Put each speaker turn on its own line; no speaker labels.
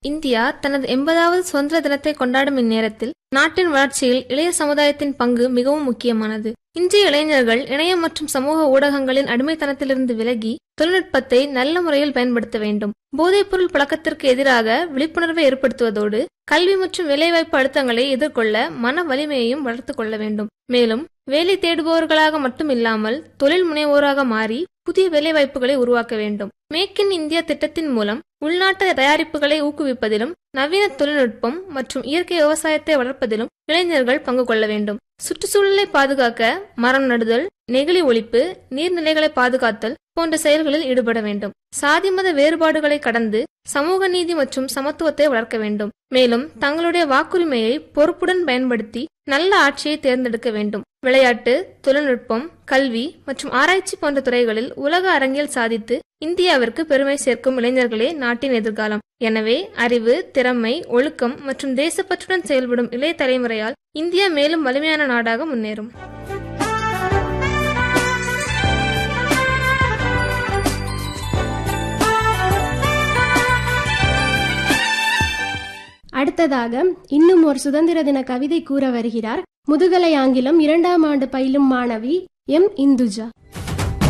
India தனது எண்பதாவது சுதந்திர தினத்தை கொண்டாடும் இந்நேரத்தில் நாட்டின் வளர்ச்சியில் இளைய சமுதாயத்தின் பங்கு மிகவும் முக்கியமானது இன்றைய இளைஞர்கள் இணையம் மற்றும் சமூக ஊடகங்களின் அடிமைத்தனத்திலிருந்து விலகி தொழில்நுட்பத்தை நல்ல முறையில் பயன்படுத்த வேண்டும் போதைப்பொருள் பழக்கத்திற்கு எதிராக விழிப்புணர்வை ஏற்படுத்துவதோடு கல்வி மற்றும் வேலைவாய்ப்பு அழுத்தங்களை எதிர்கொள்ள மன வலிமையையும் வளர்த்துக் கொள்ள வேண்டும் மேலும் வேலை தேடுபவர்களாக மட்டும் இல்லாமல் தொழில் முனைவோராக மாறி புதிய வேலைவாய்ப்புகளை உருவாக்க வேண்டும் மேக் இன் இந்தியா திட்டத்தின் மூலம் உள்நாட்டு தயாரிப்புகளை ஊக்குவிப்பதிலும் நவீன தொழில்நுட்பம் மற்றும் இயற்கை விவசாயத்தை வளர்ப்பதிலும் இளைஞர்கள் பங்கு கொள்ள வேண்டும் சுற்றுச்சூழலை பாதுகாக்க மரம் நடுதல் நெகிழி ஒழிப்பு நீர்நிலைகளை பாதுகாத்தல் போன்ற செயல்களில் ஈடுபட வேண்டும் சாதி மத வேறுபாடுகளை கடந்து சமூக நீதி மற்றும் சமத்துவத்தை வளர்க்க வேண்டும் மேலும் தங்களுடைய வாக்குரிமையை பொறுப்புடன் பயன்படுத்தி நல்ல ஆட்சியை தேர்ந்தெடுக்க வேண்டும் விளையாட்டு தொழில்நுட்பம் கல்வி மற்றும் ஆராய்ச்சி போன்ற துறைகளில் உலக அரங்கில் சாதித்து இந்தியாவிற்கு பெருமை சேர்க்கும் இளைஞர்களே நாட்டின் எதிர்காலம் எனவே அறிவு திறமை ஒழுக்கம் மற்றும் தேசப்பற்றுடன் செயல்படும் இளைய தலைமுறையால் இந்தியா மேலும் வலிமையான நாடாக முன்னேறும்
அடுத்ததாக இன்னும் ஒரு சுதந்திர தின கவிதை கூற வருகிறார் முதுகலை ஆங்கிலம் இரண்டாம் ஆண்டு பயிலும் மாணவி எம் இந்துஜா